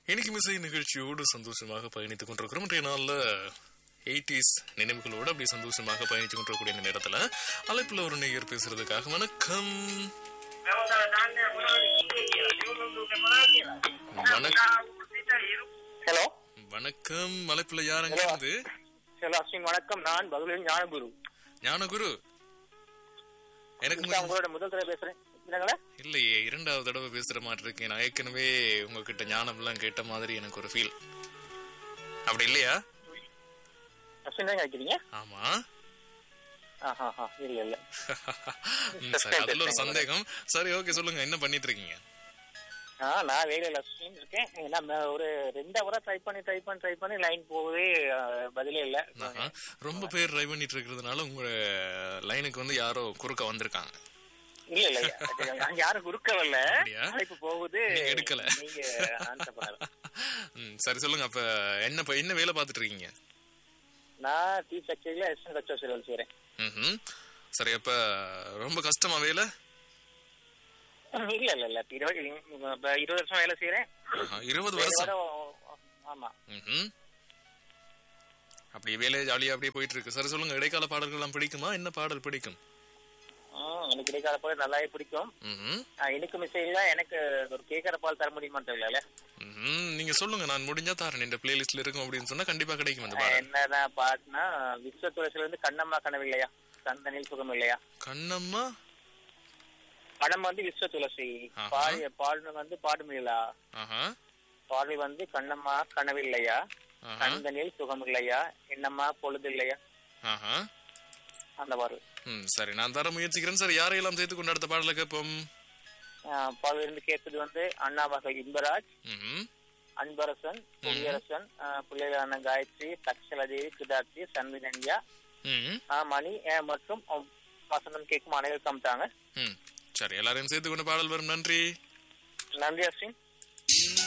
இன்னைக்கு மிசை நிகழ்ச்சியோடு சந்தோஷமாக பயணித்துக் கொண்டிருக்கிறோம் இன்றைய நாள்ல எயிட்டிஸ் நினைவுகளோடு அப்படி சந்தோஷமாக பயணித்துக் கொண்டிருக்கக்கூடிய இந்த நேரத்துல அழைப்புல ஒரு நேயர் பேசுறதுக்காக வணக்கம் வணக்கம் ஹலோ வணக்கம் அழைப்புல யாருங்க இருந்து ஹலோ அஸ்வின் வணக்கம் நான் பகுலின் ஞானகுரு ஞானகுரு எனக்கு நான் முன்- உங்களோட முதல் தடவை பேசுறேன் என்னங்களே இல்லையே இரண்டாவது தடவை பேசுற மாதிரி இருக்கேன் நான் ஏற்கனவே உங்ககிட்ட ஞானம் எல்லாம் கேட்ட மாதிரி எனக்கு ஒரு ஃபீல் அப்படி இல்லையா அஸ்வின் தான் கேட்கிறீங்க ஆமா ஆஹா ஆஹா இல்ல இல்ல ம், சரி அதுல ஒரு சந்தேகம் சரி ஓகே சொல்லுங்க என்ன பண்ணிட்டு இருக்கீங்க ஆ நான் வேலையில அஸ்வின் இருக்கேன் ஏன்னா நான் ஒரு ரெண்டு ஹவரா ட்ரை பண்ணி ட்ரை பண்ணி ட்ரை பண்ணி லைன் போகவே ஆ, பதிலே இல்ல ஆஹா. ரொம்ப பேர் ட்ரை பண்ணிட்டு இருக்கிறதுனால உங்க லைனுக்கு வந்து யாரோ குறுக்க வந்திருக்காங்க இல்ல இல்ல அங்க யாரும் குறுக்க வரல அப்படியா? அழைப்பு போகுது நீங்க எடுக்கல. நீங்க ஆன்சர் பண்ணல ம், சரி சொல்லுங்க அப்ப என்ன இப்ப என்ன வேலை பார்த்துட்டு இருக்கீங்க நான் டீ ஃபேக்டரியில எஸ்என் கச்சோசியில் வேலை செய்யறேன் ம்ஹும். சரி அப்ப ரொம்ப கஷ்டமா வேலை இல்ல இல்ல இல்ல இப்ப இருபது இப்ப இருபது வருஷம் வேலை செய்யறேன் ஆஹா, இருபது வேற வருஷம் வாரம் ஆமா ம்ஹும். அப்படியே வேலை ஜாலியா அப்படியே போயிட்டு இருக்கு சரி சொல்லுங்க இடைக்கால பாடல்கள் எல்லாம் பிடிக்குமா என்ன பாடல் பிடிக்கும் ம், எனக்கு இடைக்கால பால் நல்லாவே பிடிக்கும் ம்ஹும். ஆ, எனக்கு மிஸ் இல்ல எனக்கு ஒரு கேக்கற பால் தர முடியுமான்னு தெரியல ம்ஹும். நீங்க சொல்லுங்க நான் முடிஞ்சா தரேன் இந்த பிளேலிஸ்ட்ல இருக்கும் அப்படின்னு சொன்னா கண்டிப்பா கிடைக்கும் அந்த பாடல் என்னதான் பாட்டுனா விஸ்வ துளசில இருந்து கண்ணம்மா கனவில்லையா சந்தனில் சுகம் இல்லையா கண்ணம்மா படம் வந்து விஸ்வ துளசி ஆஹா. பாடி பாடு வந்து பாடுமில்லா ஆஹா பாடல் வந்து கண்ணம்மா கனவில்லையா ஆஹா சந்தனில் சுகம் இல்லையா என்னம்மா பொழுது இல்லையா ஆஹா அந்த பாடல் ம் சரி நான் தர முயற்சிக்கிறேன் சார் யாரையெல்லாம் சேர்த்து கொண்டு அடுத்த பாடல கேட்போம் ஆ, பாடல் இருந்து கேட்டது வந்து அண்ணா மகள் இன்பராஜ் ம்ஹும். அன்பரசன் புவியரசன் ஆ, பிள்ளைகளான காயத்ரி தக்ஷலதேவி கிருதார்த்தி சன்வினன்யா ம் ஆ, மணி ஆ, மற்றும் ஆ, வசந்தம் கேட்கும் அனைவருக்கும் தாங்க ம் சரி எல்லாரையும் சேர்த்து கொண்டு பாடல் வரும் நன்றி நன்றி அஸ்வின்